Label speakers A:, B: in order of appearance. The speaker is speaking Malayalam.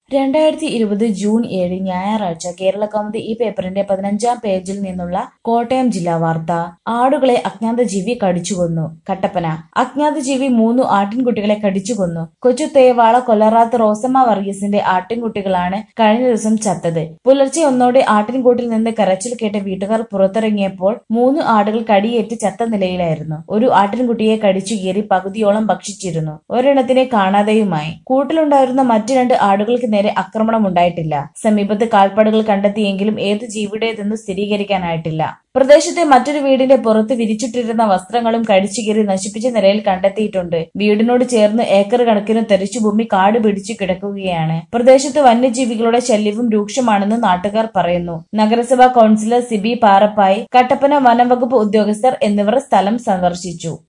A: രണ്ടായിരത്തി ഇരുപത് ജൂൺ ഏഴ് ഞായറാഴ്ച കേരളകൗമുദി ഈ പേപ്പറിന്റെ പതിനഞ്ചാം പേജിൽ നിന്നുള്ള കോട്ടയം ജില്ലാ വാർത്ത ആടുകളെ അജ്ഞാതജീവി കടിച്ചുകൊന്നു കട്ടപ്പന അജ്ഞാതജീവി മൂന്നു ആട്ടിൻകുട്ടികളെ കടിച്ചുകൊന്നു കൊച്ചു തേവാള കൊല്ലറാത്ത് റോസമ്മ വർഗീസിന്റെ ആട്ടിൻകുട്ടികളാണ് കഴിഞ്ഞ ദിവസം ചത്തത് പുലർച്ചെ ഒന്നോടെ ആട്ടിൻകൂട്ടിൽ നിന്ന് കരച്ചിൽ കേട്ട് വീട്ടുകാർ പുറത്തിറങ്ങിയപ്പോൾ മൂന്ന് ആടുകൾ കടിയേറ്റ് ചത്ത നിലയിലായിരുന്നു ഒരു ആട്ടിൻകുട്ടിയെ കടിച്ചു കീറി പകുതിയോളം ഭക്ഷിച്ചിരുന്നു ഒരെണ്ണത്തിനെ കാണാതെയുമായി കൂട്ടിലുണ്ടായിരുന്ന മറ്റു രണ്ട് ആടുകൾക്ക് നേരെ ആക്രമണം ഉണ്ടായിട്ടില്ല സമീപത്ത് കാൽപ്പാടുകൾ കണ്ടെത്തിയെങ്കിലും ഏത് ജീവിയുടേതെന്ന് സ്ഥിരീകരിക്കാനായിട്ടില്ല പ്രദേശത്തെ മറ്റൊരു വീടിന്റെ പുറത്ത് വിരിച്ചിട്ടിരുന്ന വസ്ത്രങ്ങളും കടിച്ചുകീറി നശിപ്പിച്ച നിലയിൽ കണ്ടെത്തിയിട്ടുണ്ട് വീടിനോട് ചേർന്ന് ഏക്കർ കണക്കിന് തെറിച്ചു ഭൂമി കാട് പിടിച്ചു കിടക്കുകയാണ് പ്രദേശത്ത് വന്യജീവികളുടെ ശല്യവും രൂക്ഷമാണെന്ന് നാട്ടുകാർ പറയുന്നു നഗരസഭാ കൌൺസിലർ സിബി പാറപ്പായി കട്ടപ്പന വനം വകുപ്പ് ഉദ്യോഗസ്ഥർ എന്നിവർ സ്ഥലം സന്ദർശിച്ചു